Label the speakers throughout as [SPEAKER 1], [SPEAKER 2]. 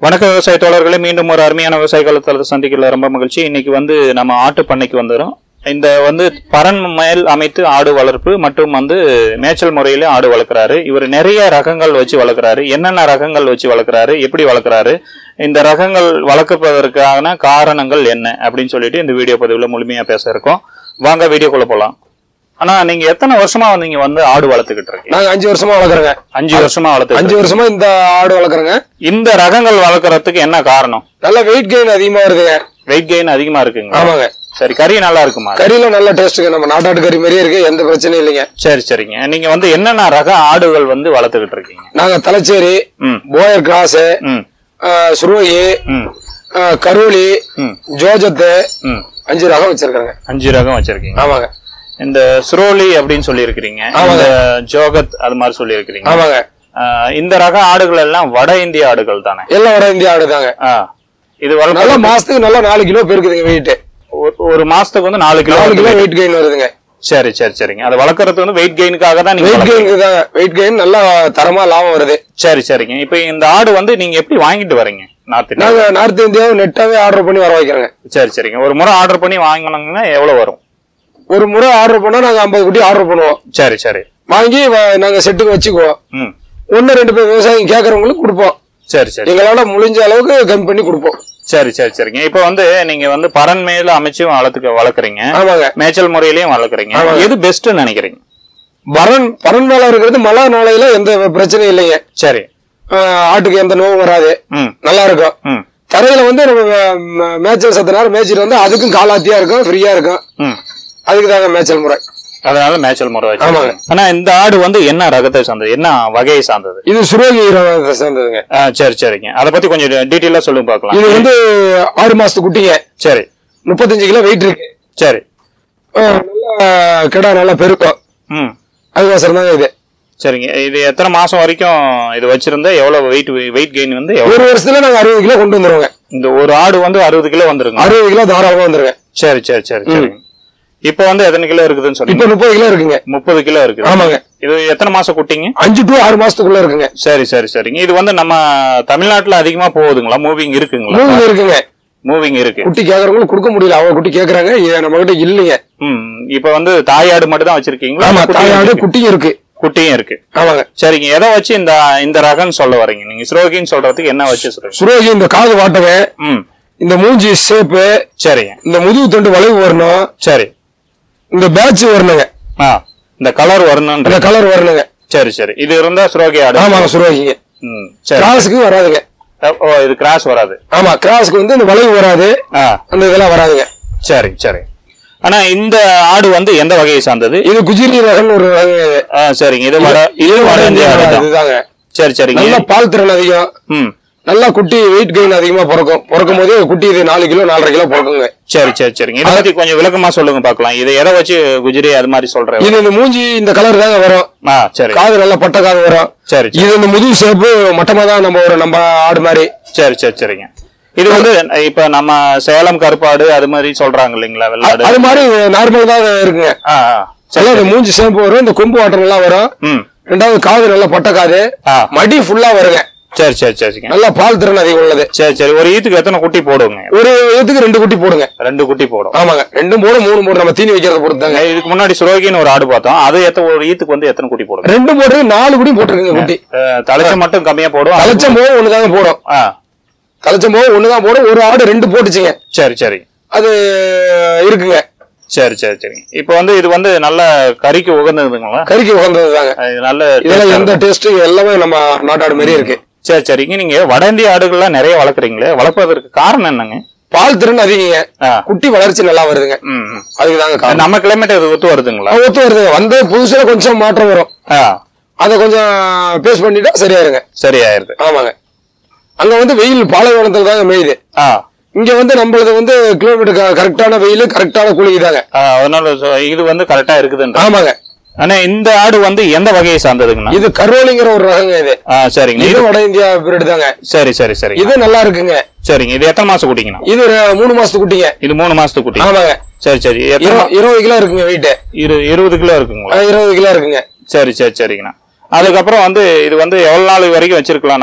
[SPEAKER 1] வணக்க விவசாய தோழர்களே மீண்டும் ஒரு அருமையான விவசாய காலத்தில் சந்திக்கல ரொம்ப மகிழ்ச்சி இன்னைக்கு வந்து நம்ம ஆட்டு பண்ணைக்கு வந்துடும் இந்த வந்து பரன் மேல் அமைத்து ஆடு வளர்ப்பு மற்றும் வந்து மேய்ச்சல் முறையில ஆடு வளர்க்குறாரு இவர் நிறைய ரகங்கள் வச்சு வளர்க்குறாரு என்னென்ன ரகங்கள் வச்சு வளர்க்குறாரு எப்படி வளர்க்குறாரு இந்த ரகங்கள் வளர்ப்பதற்கான காரணங்கள் என்ன அப்படின்னு சொல்லிட்டு இந்த வீடியோ பதிவுல முழுமையா பேச இருக்கோம் வாங்க வீடியோக்குள்ள போலாம் ஆனா நீங்க எத்தனை வருஷமா நீங்க வந்து ஆடு வளர்த்துக்கிட்டு இருக்கீங்க
[SPEAKER 2] நாங்க அஞ்சு வருஷமா வளர்க்குறோங்க
[SPEAKER 1] அஞ்சு வருஷமா வளர்த்து
[SPEAKER 2] அஞ்சு வருஷமா இந்த ஆடு வளர்க்குறோங்க
[SPEAKER 1] இந்த ரகங்கள் வளர்க்கறதுக்கு என்ன காரணம்
[SPEAKER 2] நல்ல வெயிட் கெயின் அதிகமா வருதுங்க
[SPEAKER 1] வெயிட் கெயின் அதிகமா இருக்குங்க
[SPEAKER 2] ஆமாங்க
[SPEAKER 1] சரி கறி நல்லா இருக்குமா
[SPEAKER 2] கறியில நல்ல டேஸ்ட்டுங்க நம்ம நாட்டாட்டு கறி மாதிரியே இருக்கு எந்த பிரச்சனையும் இல்லைங்க
[SPEAKER 1] சரி சரிங்க நீங்க வந்து என்னென்ன ரக ஆடுகள் வந்து வளர்த்துக்கிட்டு இருக்கீங்க
[SPEAKER 2] நாங்க தலைச்சேரி
[SPEAKER 1] ம்
[SPEAKER 2] போயர் கிராஸ்
[SPEAKER 1] ம்
[SPEAKER 2] சுருகி
[SPEAKER 1] ம்
[SPEAKER 2] கருவலி
[SPEAKER 1] ம்
[SPEAKER 2] ஜோஜத்து
[SPEAKER 1] ம்
[SPEAKER 2] அஞ்சு ரகம் வச்சிருக்காங்க
[SPEAKER 1] அஞ்சு ரகம் வச்சிருக்கீங்க
[SPEAKER 2] ஆமாங்க
[SPEAKER 1] இந்த சுரோலி அப்படின்னு சொல்லியிருக்கிறீங்க இந்த ஜோகத் அது மாதிரி சொல்லியிருக்கிறீங்க
[SPEAKER 2] ஆமாங்க
[SPEAKER 1] ஆஹ் இந்த ரக ஆடுகள் எல்லாம் வட இந்திய ஆடுகள் தானே
[SPEAKER 2] எல்லாம் வட இந்திய ஆடு தாங்க
[SPEAKER 1] ஆ இது வளர்ப்பு
[SPEAKER 2] நல்ல மாசத்துக்கு நல்லா நாலு கிலோ பெருக்குதுங்க வெயிட்
[SPEAKER 1] ஒரு- ஒரு மாசத்துக்கு வந்து நாலு கிலோ
[SPEAKER 2] நாலு கிலோ வெயிட் கெயின் வருதுங்க
[SPEAKER 1] சரி சரி சரிங்க அதை வளர்க்கறதுக்கு வந்து வெயிட் கெயினுக்காக தான் நீங்க
[SPEAKER 2] வெயிட்
[SPEAKER 1] வளர்க்குறீங்க.
[SPEAKER 2] கெயின் தாங்க வெயிட் கெயின் நல்லா தரமா லாபம் வருது
[SPEAKER 1] சரி சரிங்க இப்போ இந்த ஆடு வந்து நீங்க எப்படி வாங்கிட்டு வரீங்க நார்த் இந்தியா
[SPEAKER 2] நாங்க நார்த் இந்தியாவை நெட்டாவே ஆர்டர் பண்ணி வர வைக்கிறோங்க
[SPEAKER 1] சரி சரிங்க ஒரு முறை ஆர்டர் பண்ணி வாங்கினாங்கன்னா எவ்வளவு வரும்
[SPEAKER 2] ஒரு முறை ஆர்டர் பண்ணா நாங்க ஐம்பது குட்டி ஆர்டர் பண்ணுவோம்
[SPEAKER 1] சரி சரி
[SPEAKER 2] வாங்கி வ- நாங்க செட்டுக்கு வச்சுக்குவோம்
[SPEAKER 1] ம்
[SPEAKER 2] ஒன்னு ரெண்டு பேர் விவசாயம் கேட்கறவங்களுக்கு கொடுப்போம்
[SPEAKER 1] சரி சரி
[SPEAKER 2] எங்களால முடிஞ்ச அளவுக்கு கம்மி பண்ணி கொடுப்போம்
[SPEAKER 1] சரி சரி சரிங்க இப்போ வந்து நீங்க வந்து பரன் மேல அமைச்சு வளர்த்துக்க வளர்க்குறீங்க
[SPEAKER 2] ஆமாங்க
[SPEAKER 1] மேய்ச்சல் முறையிலயும் வளர்க்குறீங்க எது பெஸ்ட்னு நினைக்கிறீங்க
[SPEAKER 2] பரன் பரன் மேல இருக்கிறது மழை நாளையில எந்த பிரச்சனையும் இல்லைங்க
[SPEAKER 1] சரி
[SPEAKER 2] ஆஹ் ஆட்டுக்கு எந்த நோவும் வராது
[SPEAKER 1] ம்
[SPEAKER 2] நல்லா இருக்கும்
[SPEAKER 1] ம்
[SPEAKER 2] தரையில வந்து நம்ம மே- மேய்ச்சல் சத்த நேரம் மேய்ச்சிட்டு வந்து அதுக்கும் காலாத்தியா இருக்கும் ஃப்ரீயா இருக்கும்
[SPEAKER 1] ம்
[SPEAKER 2] அதுக்கு தாங்க மேய்ச்சல் முறை
[SPEAKER 1] அதனால மேய்ச்சல் முறை வச்சு
[SPEAKER 2] ஆமாங்க.
[SPEAKER 1] ஆனா இந்த ஆடு வந்து என்ன ரகத்தை சார்ந்தது என்ன வகையை சார்ந்தது
[SPEAKER 2] இது சுரோகி ரகத்தை சேர்ந்ததுங்க
[SPEAKER 1] ஆ, சரி சரிங்க அதை பத்தி கொஞ்சம் டீட்டெயிலா சொல்லுங்க பார்க்கலாம்
[SPEAKER 2] இது வந்து ஆறு மாசத்து குட்டிங்க
[SPEAKER 1] சரி
[SPEAKER 2] முப்பத்தஞ்சு கிலோ வெயிட் இருக்கு
[SPEAKER 1] சரி
[SPEAKER 2] ஆஹ் நல்லா கிடா நல்லா பெருக்கும்
[SPEAKER 1] ம்
[SPEAKER 2] அதுக்கோசரம் தாங்க இது
[SPEAKER 1] சரிங்க இது எத்தனை மாசம் வரைக்கும் இது வச்சிருந்தா எவ்வளவு வெயிட் வெயிட் கெயின் வந்து எவ்வளவு
[SPEAKER 2] ஒரு வருஷத்துல நாங்க அறுபது கிலோ கொண்டு வந்துருவோங்க
[SPEAKER 1] இந்த ஒரு ஆடு வந்து அறுபது கிலோ வந்துருங்க
[SPEAKER 2] அறுபது கிலோ தாராளமா வந்துருங்க
[SPEAKER 1] சரி சரி சரி சரிங்க இப்போ வந்து எத்தனை கிலோ இருக்குதுன்னு
[SPEAKER 2] இப்ப
[SPEAKER 1] சொன்னீங்க
[SPEAKER 2] முப்பது கிலோ இருக்குங்க
[SPEAKER 1] முப்பது கிலோ இருக்குது
[SPEAKER 2] ஆமாங்க
[SPEAKER 1] இது எத்தனை மாசம் குட்டிங்க
[SPEAKER 2] அஞ்சு டு ஆறு மாசத்துக்குள்ள இருக்குங்க
[SPEAKER 1] சரி சரி சரிங்க இது வந்து நம்ம தமிழ்நாட்டுல அதிகமா போகுதுங்களா மூவிங் இருக்குங்களா
[SPEAKER 2] மூணு இருக்குங்க
[SPEAKER 1] மூவிங் இருக்கு
[SPEAKER 2] குட்டி கேக்குறவங்களுக்கு கொடுக்க முடியல அவங்க குட்டி கேக்குறாங்க இது நம்ம கிட்ட இல்லைங்க
[SPEAKER 1] ம் இப்போ வந்து தாயாடு மட்டும் தான் வச்சிருக்கீங்களா
[SPEAKER 2] ஆமா
[SPEAKER 1] குட்டியும்
[SPEAKER 2] தாயாடு
[SPEAKER 1] இருக்கு?
[SPEAKER 2] குட்டியும் இருக்கு
[SPEAKER 1] குட்டியும் இருக்கு
[SPEAKER 2] ஆமாங்க
[SPEAKER 1] சரிங்க எதை வச்சு இந்த இந்த ரகம்னு சொல்ல வரீங்க நீங்க ஸ்ரோகின்னு சொல்றதுக்கு என்ன வச்சு சொல்றீங்க
[SPEAKER 2] சுரோகி இந்த காது வாட்டங்க
[SPEAKER 1] ம்
[SPEAKER 2] இந்த மூஞ்சி ஷேப்பு
[SPEAKER 1] சரிங்க
[SPEAKER 2] இந்த முதுகு தண்டு வளைவு வரணும்
[SPEAKER 1] சரி
[SPEAKER 2] இந்த பேட்ச் வரணுங்க
[SPEAKER 1] ஆ இந்த கலர் வரணுன்ற
[SPEAKER 2] இந்த கலர் வரணுங்க
[SPEAKER 1] சரி சரி இது இருந்தா ஸ்ரோகி ஆடு
[SPEAKER 2] ஆமாங்க சுரோகிங்க
[SPEAKER 1] ம் சரி
[SPEAKER 2] கிராஸுக்கு வராதுங்க
[SPEAKER 1] ஓ இது கிராஸ் வராது
[SPEAKER 2] ஆமா கிராஸுக்கு வந்து இந்த வளைவு வராது
[SPEAKER 1] ஆ
[SPEAKER 2] அந்த இதெல்லாம் வராதுங்க
[SPEAKER 1] சரி சரி ஆனா இந்த ஆடு வந்து எந்த வகையை சார்ந்தது
[SPEAKER 2] இது குஜிரி ரகம்னு ஒரு ரகம் இது.
[SPEAKER 1] ஆ, சரிங்க இது வட இது வட இந்திய ஆடு தான்
[SPEAKER 2] இதுதாங்க
[SPEAKER 1] சரி சரிங்க
[SPEAKER 2] நல்லா பால் திறன் அதிகம்
[SPEAKER 1] ம்
[SPEAKER 2] நல்லா குட்டி வெயிட் கெயின் அதிகமா பிறக்கும் பிறக்கும் போது குட்டி இது நாலு கிலோ நாலரை கிலோ பிறக்குங்க
[SPEAKER 1] சரி சரி சரிங்க இதை பத்தி கொஞ்சம் விளக்கமா சொல்லுங்க பார்க்கலாம் இதை எதை வச்சு குஜிரி அது மாதிரி சொல்றேன்
[SPEAKER 2] இது இந்த மூஞ்சி இந்த கலர் தாங்க வரும்
[SPEAKER 1] ஆ சரி
[SPEAKER 2] காது நல்லா பட்டை காது வரும்
[SPEAKER 1] சரி சரி
[SPEAKER 2] இது இந்த முதுகு ஷேப்பு மட்டமா தான் நம்ம ஒரு நம்ம ஆடு மாதிரி
[SPEAKER 1] சரி சரி சரிங்க இது வந்து இப்ப நம்ம சேலம் கருப்பாடு அது மாதிரி சொல்றாங்க இல்லைங்களா வெள்ளாடு
[SPEAKER 2] அது மாதிரி நார்மல் தான் இருக்குங்க
[SPEAKER 1] ஆ ஆ. சரி
[SPEAKER 2] நல்லா இந்த மூஞ்சி ஷேப்பு வரும் இந்த கொம்பு வாட்டம் எல்லாம் வரும்
[SPEAKER 1] ம்
[SPEAKER 2] ரெண்டாவது காது நல்லா பட்டை காது
[SPEAKER 1] ஆ
[SPEAKER 2] மடி ஃபுல்லா வருங்க
[SPEAKER 1] சரி சரி சரிங்க
[SPEAKER 2] நல்லா பால் திறன் அதிகம் உள்ளது
[SPEAKER 1] சரி சரி ஒரு ஈத்துக்கு எத்தனை குட்டி போடுங்க
[SPEAKER 2] ஒரு இதுக்கு ரெண்டு குட்டி போடுங்க
[SPEAKER 1] ரெண்டு குட்டி போடும்
[SPEAKER 2] ஆமாங்க ரெண்டும் போடும் மூணு போடும் நம்ம தீனி வைக்கிறத பொறுத்து தாங்க
[SPEAKER 1] இதுக்கு முன்னாடி சுரோகின்னு ஒரு ஆடு பார்த்தோம் அது எத்த ஒரு ஈத்துக்கு வந்து எத்தனை குட்டி போடும்
[SPEAKER 2] ரெண்டு போடுறது நாலு குட்டி போட்டுருக்குங்க குட்டி
[SPEAKER 1] தலைச்சம் மட்டும் கம்மியா போடும் அது-
[SPEAKER 2] தலைச்சம் போக ஒண்ணுதாங்க போடும்
[SPEAKER 1] ஆ
[SPEAKER 2] தலைச்சம் போக ஒண்ணுதான் போடும் ஒரு ஆடு ரெண்டு போட்டுச்சுங்க
[SPEAKER 1] சரி சரி
[SPEAKER 2] அது இருக்குங்க
[SPEAKER 1] சரி சரி சரிங்க இப்போ வந்து இது வந்து நல்ல கறிக்கு உகந்ததுங்களா
[SPEAKER 2] கறிக்கு உகந்தது தாங்க
[SPEAKER 1] இது நல்ல
[SPEAKER 2] இதெல்லாம்
[SPEAKER 1] taste-ஆ
[SPEAKER 2] எந்த டேஸ்ட் எல்லாமே நம்ம நாட்டாடு மாதிரி இருக்கு
[SPEAKER 1] சரி சரிங்க நீங்க வட இந்திய ஆடுகள்லாம் நிறைய வளர்க்குறீங்களே வளர்ப்பதற்கு காரணம் என்னங்க
[SPEAKER 2] பால் திறன் அதிகங்க
[SPEAKER 1] ஆ.
[SPEAKER 2] குட்டி வளர்ச்சி நல்லா வருதுங்க
[SPEAKER 1] ம் ம்.
[SPEAKER 2] அதுக்கு தாங்க காரணம்
[SPEAKER 1] நம்ம கிளைமேட் இது ஒத்து வருதுங்களா
[SPEAKER 2] ஒத்து வருதுங்க வந்து புதுசுல கொஞ்சம் மாற்றம் வரும்
[SPEAKER 1] ஆ
[SPEAKER 2] அதை கொஞ்சம் பேஸ் பண்ணிட்டா சரியாயிருங்க
[SPEAKER 1] சரி ஆயிருது
[SPEAKER 2] ஆமாங்க அங்க வந்து வெயில் பாலைவனத்துல தாங்க மேயுது
[SPEAKER 1] ஆ
[SPEAKER 2] இங்க வந்து நம்மளது வந்து கிலோமீட்டர் கரெக்டான வெயில் கரெக்டான குளிக்கு தாங்க
[SPEAKER 1] ஆ, அதனால சொ- இது வந்து கரெக்டா இருக்குதுன்ற
[SPEAKER 2] ஆமாங்க
[SPEAKER 1] ஆனா இந்த ஆடு வந்து எந்த வகையை சார்ந்ததுங்கண்ணா
[SPEAKER 2] இது கரோலிங்கிற ஒரு ரகங்க இது
[SPEAKER 1] ஆ சரிங்க
[SPEAKER 2] இது
[SPEAKER 1] இது
[SPEAKER 2] வட இந்தியா பீரியட் தாங்க
[SPEAKER 1] சரி சரி சரி
[SPEAKER 2] இது நல்லா இருக்குங்க
[SPEAKER 1] சரிங்க இது எத்தனை மாசம் குட்டிங்கண்ணா
[SPEAKER 2] இது ஒரு மூணு மாசத்து குட்டிங்க
[SPEAKER 1] இது மூணு மாசத்துக்கு குட்டி
[SPEAKER 2] ஆமாங்க
[SPEAKER 1] சரி சரி எத்தனை
[SPEAKER 2] இரு- இருபது கிலோ இருக்குங்க வெயிட்
[SPEAKER 1] இரு இருபது கிலோ இருக்குங்களா
[SPEAKER 2] இருபது கிலோ இருக்குங்க
[SPEAKER 1] சரி சரி சரிங்கண்ணா அதுக்கப்புறம் வந்து இது வந்து எவ்வளவு நாள் வரைக்கும் வச்சிருக்கலாம் நம்ம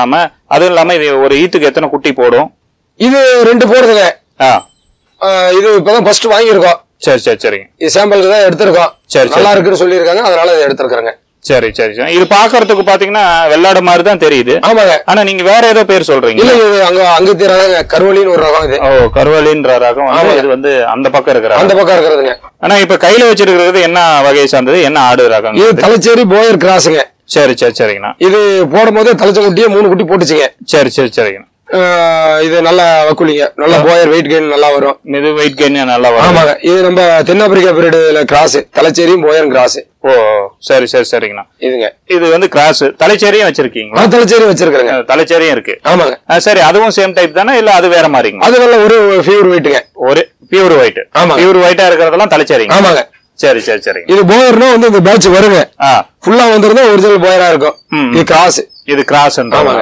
[SPEAKER 1] அதுவும் இல்லாம இது ஒரு ஈத்துக்கு எத்தனை குட்டி போடும்
[SPEAKER 2] இது ரெண்டு போடுதுங்க
[SPEAKER 1] ஆ
[SPEAKER 2] ஆஹ் இது இப்பதான் ஃபர்ஸ்ட் வாங்கியிருக்கோம்
[SPEAKER 1] சரி சரி சரிங்க
[SPEAKER 2] இது சாம்பிளுக்கு தான் எடுத்திருக்கோம்
[SPEAKER 1] சரி, சரி.
[SPEAKER 2] நல்லா இருக்குன்னு சொல்லியிருக்காங்க அதனால இதை எடுத்திருக்கிறேங்க
[SPEAKER 1] சரி சரி சரி இது பாக்குறதுக்கு பாத்தீங்கன்னா வெள்ளாடு மாதிரி தான் தெரியுது
[SPEAKER 2] ஆமாங்க
[SPEAKER 1] ஆனா நீங்க வேற ஏதோ பேர் சொல்றீங்க
[SPEAKER 2] இல்ல இது அங்க அங்க தீராங்க கருவலின்னு ஒரு ரகம் இது
[SPEAKER 1] ஓ கருவலின்ற ரகம் வந்து
[SPEAKER 2] ஆமா.
[SPEAKER 1] இது வந்து அந்த பக்கம் இருக்கிற
[SPEAKER 2] அந்த பக்கம் இருக்கிறதுங்க
[SPEAKER 1] ஆனா இப்ப கையில வச்சிருக்கிறது என்ன வகையை சார்ந்தது என்ன ஆடு ரகம்
[SPEAKER 2] இது தலைச்சேரி போயர் கிராஸுங்க
[SPEAKER 1] சரி சரி சரிங்கண்ணா
[SPEAKER 2] இது போடும் போதே தலைச்ச குட்டியே மூணு குட்டி போட்டுச்சுங்க
[SPEAKER 1] சரி சரி சரிங்கண்ணா
[SPEAKER 2] ஆஹ் இது நல்லா வக்குலிங்க நல்ல போயர் வெயிட் கெயின் நல்லா வரும்
[SPEAKER 1] இது வெயிட் கெயின் நல்லா வரும்
[SPEAKER 2] ஆமாங்க இது நம்ம தென்னாப்பிரிக்கா பீரியடுல கிராஸ் தலைச்சேரியும் போயரும் கிராஸ்
[SPEAKER 1] ஓ சரி சரி சரிங்கண்ணா
[SPEAKER 2] இதுங்க
[SPEAKER 1] இது வந்து கிராஸ் தலைச்சேரியும் வச்சிருக்கீங்களா
[SPEAKER 2] நான் தலைச்சேரி வச்சிருக்கிறேங்க
[SPEAKER 1] தலைச்சேரியும் இருக்கு
[SPEAKER 2] ஆமாங்க
[SPEAKER 1] ஆ, சரி அதுவும் சேம் டைப் தானே இல்ல அது வேற மாதிரிங்களா
[SPEAKER 2] அது நல்ல ஒரு ஃபீவர் வெயிட்டுங்க
[SPEAKER 1] ஒரு பியூர் ஒயிட்
[SPEAKER 2] ஆமா.
[SPEAKER 1] பியூர் ஒயிட்டா இருக்கிறதெல்லாம் தலைச்சேரிங்க
[SPEAKER 2] ஆமாங்க
[SPEAKER 1] சரி சரி சரிங்க
[SPEAKER 2] இது போயர்னா வந்து இந்த பேட்ச் வருங்க
[SPEAKER 1] ஆ
[SPEAKER 2] ஃபுல்லா வந்திருந்தா ஒரிஜினல் போயரா இருக்கும்
[SPEAKER 1] ம்.
[SPEAKER 2] இது கிராஸ்
[SPEAKER 1] இது கிராஸ்
[SPEAKER 2] ஆமாங்க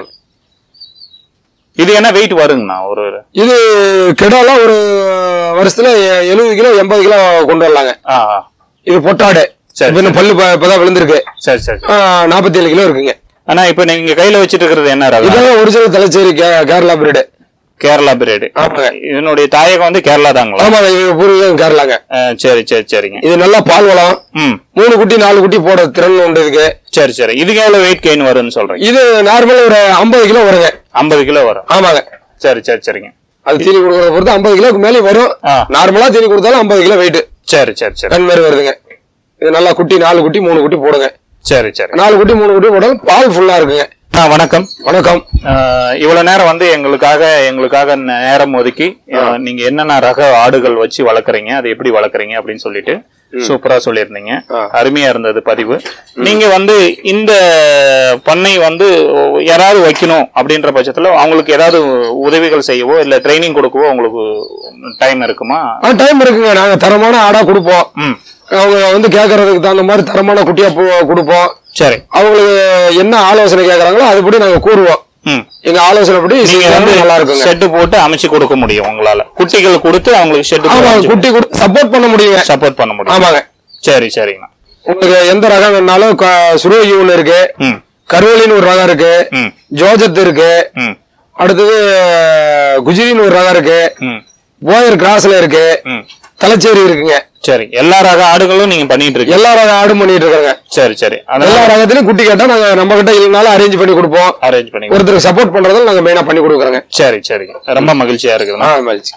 [SPEAKER 1] இது என்ன வெயிட் வருங்கண்ணா ஒரு
[SPEAKER 2] இது கெடாலாம் ஒரு வருஷத்துல எழுபது கிலோ எண்பது கிலோ கொண்டு வரலாங்க
[SPEAKER 1] ஆ ஆ.
[SPEAKER 2] இது பொட்டாடு
[SPEAKER 1] சரி,
[SPEAKER 2] இப்ப இன்னும் பல்லு ப- இப்பதான் விழுந்திருக்கு
[SPEAKER 1] சரி சரி
[SPEAKER 2] நாற்பத்தி ஏழு கிலோ இருக்குங்க
[SPEAKER 1] ஆனா இப்ப நீங்க கையில வச்சிட்டு இருக்கிறது என்ன ரகம்
[SPEAKER 2] இதான் ஒரிஜினல் தலைச்சேரி கே- கேரளா பிரீடு
[SPEAKER 1] கேரளா பிரேடு
[SPEAKER 2] ஆமாங்க
[SPEAKER 1] இதனுடைய தாயகம் வந்து கேரளா தாங்களா
[SPEAKER 2] ஆமாங்க இது பூர்வீகம் கேரளாங்க
[SPEAKER 1] ஆ, சரி சரி சரிங்க
[SPEAKER 2] இது நல்லா பால் வளம்
[SPEAKER 1] ம்
[SPEAKER 2] மூணு குட்டி நாலு குட்டி போட திறன் உண்டு இதுக்கு
[SPEAKER 1] சரி சரி இதுக்கு எவ்வளவு வெயிட் கெயின் வரும்னு சொல்றீங்க
[SPEAKER 2] இது நார்மல் ஒரு ஐம்பது கிலோ வருங்க
[SPEAKER 1] ஐம்பது கிலோ வரும்
[SPEAKER 2] ஆமாங்க
[SPEAKER 1] சரி சரி சரிங்க
[SPEAKER 2] அது தீனி கொடுக்கறத பொறுத்து ஐம்பது கிலோக்கு மேலே வரும்
[SPEAKER 1] ஆ.
[SPEAKER 2] நார்மலா தீனி கொடுத்தாலும் ஐம்பது கிலோ வெயிட்
[SPEAKER 1] சரி சரி சரி
[SPEAKER 2] கண் மாதிரி வருதுங்க இது நல்லா குட்டி நாலு குட்டி மூணு குட்டி போடுங்க
[SPEAKER 1] சரி சரி
[SPEAKER 2] நாலு குட்டி மூணு குட்டி போட்டாலும் பால் ஃபுல்லா இருக்குங்க
[SPEAKER 1] ஆ வணக்கம்
[SPEAKER 2] வணக்கம்
[SPEAKER 1] ஆஹ் இவ்வளவு நேரம் வந்து எங்களுக்காக எங்களுக்காக நேரம் ஒதுக்கி ஆஹ் நீங்க என்னென்ன ரக ஆடுகள் வச்சு வளர்க்குறீங்க அதை எப்படி வளர்க்குறீங்க அப்படின்னு சொல்லிட்டு சூப்பரா சொல்லியிருந்தீங்க
[SPEAKER 2] ஆ.
[SPEAKER 1] அருமையா இருந்தது பதிவு நீங்க வந்து இந்த பண்ணை வந்து யாராவது வைக்கணும் அப்படின்ற பட்சத்துல அவங்களுக்கு ஏதாவது உதவிகள் செய்யவோ இல்ல ட்ரைனிங் கொடுக்கவோ உங்களுக்கு டைம் இருக்குமா
[SPEAKER 2] ஆ டைம் இருக்குங்க நாங்க தரமான ஆடா கொடுப்போம்
[SPEAKER 1] ம்
[SPEAKER 2] அவங்க வந்து கேட்கறதுக்கு தகுந்த மாதிரி தரமான குட்டியா போ- கொடுப்போம்
[SPEAKER 1] சரி
[SPEAKER 2] அவங்களுக்கு என்ன ஆலோசனை கேட்கறாங்களோ அதுபடி நாங்க கூறுவோம்
[SPEAKER 1] ம்
[SPEAKER 2] எங்க ஆலோசனைப்படி
[SPEAKER 1] நீங்க
[SPEAKER 2] செஞ்சா
[SPEAKER 1] வந்து
[SPEAKER 2] நல்லா இருக்குங்க
[SPEAKER 1] செட்டு போட்டு அமைச்சு கொடுக்க முடியும் உங்களால குட்டிகள் கொடுத்து அவங்களுக்கு ஷெட்டு
[SPEAKER 2] ஆமா குட்டி கொடுத்து சப்போர்ட் பண்ண முடியுங்க
[SPEAKER 1] சப்போர்ட் பண்ண முடியும்
[SPEAKER 2] ஆமாங்க
[SPEAKER 1] சரி சரிங்கண்ணா
[SPEAKER 2] உங்களுக்கு எந்த ரகம் வேணாலும் க- சுரோகி ஒண்ணு இருக்கு
[SPEAKER 1] ம்
[SPEAKER 2] கருவலின்னு ஒரு ரகம் இருக்கு
[SPEAKER 1] ம்
[SPEAKER 2] ஜோஜத் இருக்கு
[SPEAKER 1] ம்
[SPEAKER 2] அடுத்தது குஜிரின்னு ஒரு ரகம் இருக்கு
[SPEAKER 1] ம்
[SPEAKER 2] போயர் கிராஸ்ல இருக்கு
[SPEAKER 1] ம்
[SPEAKER 2] தலைச்சேரி இருக்குங்க
[SPEAKER 1] சரி எல்லா ரக ஆடுகளும் நீங்க பண்ணிட்டு இருக்கீங்க
[SPEAKER 2] எல்லா ரகம் ஆடும் பண்ணிட்டு இருக்காங்க
[SPEAKER 1] சரி சரி
[SPEAKER 2] எல்லா
[SPEAKER 1] அதெல்லாம்
[SPEAKER 2] ரகத்திலயும் குட்டி கேட்டா நாங்க நம்ம கிட்ட இல்லைனாலும் அரேஞ்ச் பண்ணி கொடுப்போம்
[SPEAKER 1] அரேஞ்ச் பண்ணி
[SPEAKER 2] ஒருத்தருக்கு சப்போர்ட் பண்றதும் நாங்க மெயினா பண்ணி கொடுக்குறோங்க
[SPEAKER 1] சரி சரி ரொம்ப மகிழ்ச்சியா இருக்குதுண்ணா
[SPEAKER 2] ஆ மகிழ்ச்சி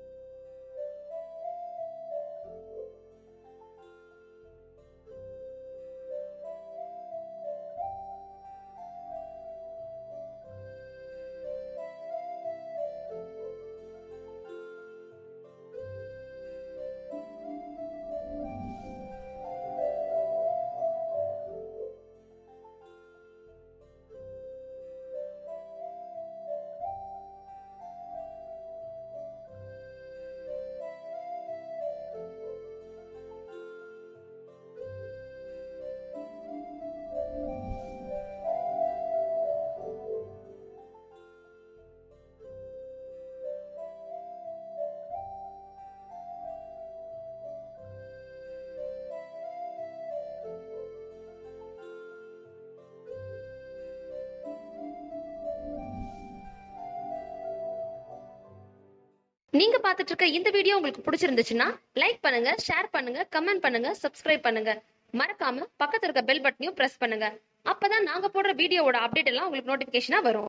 [SPEAKER 3] நீங்க பார்த்துட்டு இருக்க இந்த வீடியோ உங்களுக்கு பிடிச்சிருந்துச்சுன்னா லைக் பண்ணுங்க ஷேர் பண்ணுங்க கமெண்ட் பண்ணுங்க சப்ஸ்கிரைப் பண்ணுங்க மறக்காம பக்கத்துல இருக்க பெல் பட்டனையும் பிரஸ் பண்ணுங்க அப்பதான் நாங்க போடுற வீடியோவோட அப்டேட் எல்லாம் உங்களுக்கு நோட்டிபிகேஷனா வரும்